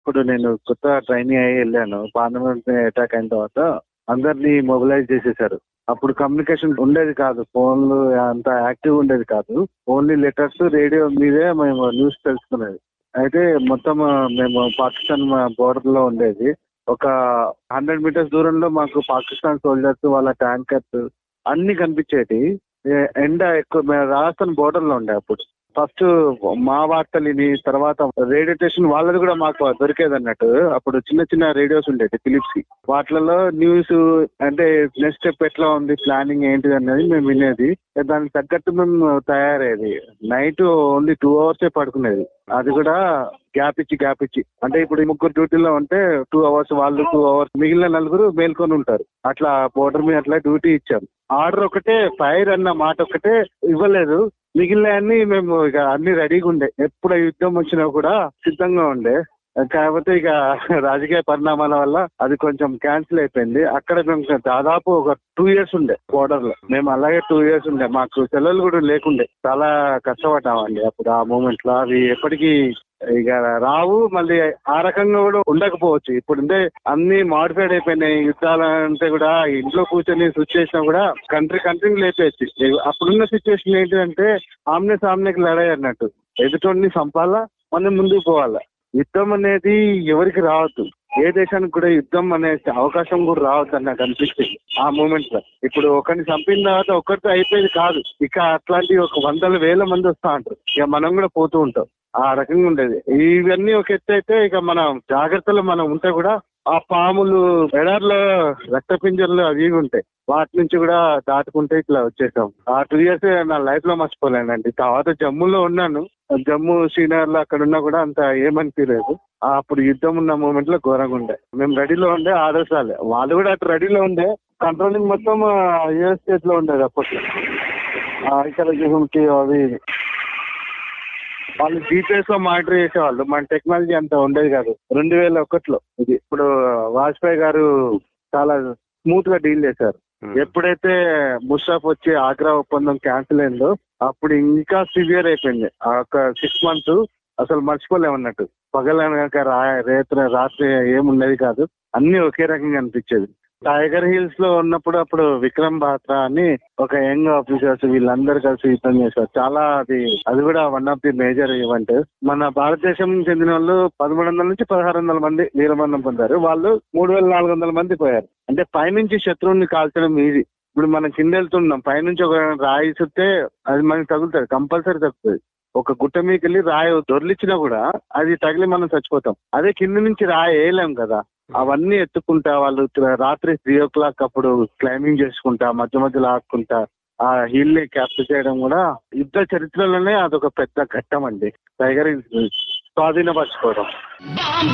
ఇప్పుడు నేను కొత్త ట్రైనీ అయ్యి వెళ్ళాను పార్లమెంట్ అటాక్ అయిన తర్వాత అందరినీ మొబిలైజ్ చేసేసారు అప్పుడు కమ్యూనికేషన్ ఉండేది కాదు ఫోన్లు అంత యాక్టివ్ ఉండేది కాదు ఓన్లీ లెటర్స్ రేడియో మీదే మేము న్యూస్ తెలుసుకునేది అయితే మొత్తం మేము పాకిస్తాన్ బోర్డర్ లో ఉండేది ఒక హండ్రెడ్ మీటర్స్ దూరంలో మాకు పాకిస్తాన్ సోల్జర్స్ వాళ్ళ ట్యాంకర్స్ అన్ని కనిపించేటి ఏ- ఎండ ఎక్కువ మేము రాజస్థాన్ బోర్డర్ లో ఉండే అప్పుడు ఫస్ట్ మా వార్తలు విని తర్వాత రేడియో స్టేషన్ వాళ్ళది కూడా మాకు దొరికేది అన్నట్టు అప్పుడు చిన్న చిన్న రేడియోస్ ఉండేది ఫిలిప్స్ కి వాటిలలో న్యూస్ అంటే నెక్స్ట్ స్టెప్ ఎట్లా ఉంది ప్లానింగ్ ఏంటిది అనేది మేము వినేది దానికి తగ్గట్టు మేము తయారయ్యేది నైట్ ఓన్లీ టూ అవర్సే పడుకునేది అది కూడా గ్యాప్ ఇచ్చి గ్యాప్ ఇచ్చి అంటే ఇప్పుడు ఈ ముగ్గురు డ్యూటీలో ఉంటే టూ అవర్స్ వాళ్ళు టూ అవర్స్ మిగిలిన నలుగురు మేల్కొని ఉంటారు అట్లా బోర్డర్ మీద అట్లా డ్యూటీ ఇచ్చారు ఆర్డర్ ఒకటే ఫైర్ అన్న మాట ఒకటే ఇవ్వలేదు మిగిలిన అన్ని మేము ఇక అన్ని రెడీగా ఉండే ఎప్పుడు యుద్ధం వచ్చినా కూడా సిద్ధంగా ఉండే కాకపోతే ఇక రాజకీయ పరిణామాల వల్ల అది కొంచెం క్యాన్సిల్ అయిపోయింది అక్కడ మేము దాదాపు ఒక టూ ఇయర్స్ ఉండే బోర్డర్ లో మేము అలాగే టూ ఇయర్స్ ఉండే మాకు సెలవులు కూడా లేకుండే చాలా కష్టపడ్డామండి అప్పుడు ఆ మూమెంట్ లో అవి ఎప్పటికీ ఇక రావు మళ్ళీ ఆ రకంగా కూడా ఉండకపోవచ్చు ఇప్పుడు అంటే అన్ని మాడిఫైడ్ అయిపోయినాయి యుద్ధాలు అంటే కూడా ఇంట్లో కూర్చొని స్విచ్ చేసినా కూడా కంట్రీ కంట్రీని లేపేయచ్చు అప్పుడున్న సిచ్యువేషన్ ఏంటంటే ఆమ్నే సామ్నేకి లడాయి అన్నట్టు ఎదుటోడిని చంపాలా మనం ముందుకు పోవాలా యుద్ధం అనేది ఎవరికి రావద్దు ఏ దేశానికి కూడా యుద్ధం అనే అవకాశం కూడా రావద్దు అని నాకు అనిపించింది ఆ మూమెంట్ లో ఇప్పుడు ఒకరిని చంపిన తర్వాత ఒక్కరితో అయిపోయేది కాదు ఇక అట్లాంటి ఒక వందల వేల మంది వస్తా ఉంటారు ఇక మనం కూడా పోతూ ఉంటాం ఆ రకంగా ఉండేది ఇవన్నీ ఒక ఎత్తు అయితే ఇక మనం జాగ్రత్తలు మనం ఉంటే కూడా ఆ పాములు ఎడార్లో రక్తపింజర్లు అవి ఇవి ఉంటాయి వాటి నుంచి కూడా దాటుకుంటే ఇట్లా వచ్చేసాం ఆ టూ ఇయర్స్ నా లైఫ్ లో మర్చిపోలేనండి తర్వాత జమ్మూలో ఉన్నాను జమ్మూ శ్రీనగర్ లో అక్కడ ఉన్నా కూడా అంత ఏమనిపించలేదు ఆ అప్పుడు యుద్ధం ఉన్న మూమెంట్ లో ఘోరంగా ఉండే మేము రెడీలో ఉండే ఆదర్శాలే వాళ్ళు కూడా అటు రెడీలో ఉండే కంట్రోలింగ్ మొత్తం యుఎస్ స్టేట్ లో ఉండేది అప్పట్లో ఆ, ఇక్కడ కి అవి ఇవి. వాళ్ళు జీపీఎస్ లో మానిటర్ చేసేవాళ్ళు మన టెక్నాలజీ అంత ఉండేది కాదు రెండు వేల ఒకటిలో ఇది ఇప్పుడు వాజ్పేయి గారు చాలా స్మూత్ గా డీల్ చేశారు ఎప్పుడైతే ముషాఫ్ వచ్చి ఆగ్రా ఒప్పందం క్యాన్సిల్ అయిందో అప్పుడు ఇంకా సివియర్ అయిపోయింది ఆ ఒక సిక్స్ మంత్స్ అసలు మర్చిపోలేమన్నట్టు పగలనక రా రేత్రి రాత్రి ఏముండేది కాదు అన్ని ఒకే రకంగా అనిపించేది టైగర్ హిల్స్ లో ఉన్నప్పుడు అప్పుడు విక్రమ్ బాత్రా అని ఒక యంగ్ ఆఫీసర్స్ వీళ్ళందరూ కలిసి యుద్ధం చేశారు చాలా అది అది కూడా one of the major event మన భారతదేశం చెందిన వాళ్ళు పదమూడు వందల నుంచి పదహారు వందల మంది వీరమరణం పొందారు వాళ్ళు మూడు వేల నాలుగు వందల మంది పోయారు అంటే పైనుంచి శత్రువుని కాల్చడం ఈజీ ఇప్పుడు మనం కింద వెళ్తున్నాం పైనుంచి ఒక రాయి చుట్టే అది మనకి తగులుతుంది కంపల్సరీ తగ్గుతుంది ఒక గుట్ట మీదకి వెళ్ళి రాయి దొర్లిచ్చినా కూడా అది తగిలి మనం చచ్చిపోతాం అదే కింద నుంచి రాయి వేయలేం కదా అవన్నీ ఎత్తుకుంటా వాళ్ళు రాత్రి త్రీ ఓ క్లాక్ అప్పుడు క్లైంబింగ్ చేసుకుంటా మధ్య మధ్యలో ఆడుకుంటా ఆ హీల్ ని క్యాప్చర్ చేయడం కూడా యుద్ధ చరిత్రలోనే అదొక పెద్ద ఘట్టం అండి టైగర్ హిల్స్ స్వాధీనపరచుకోవడం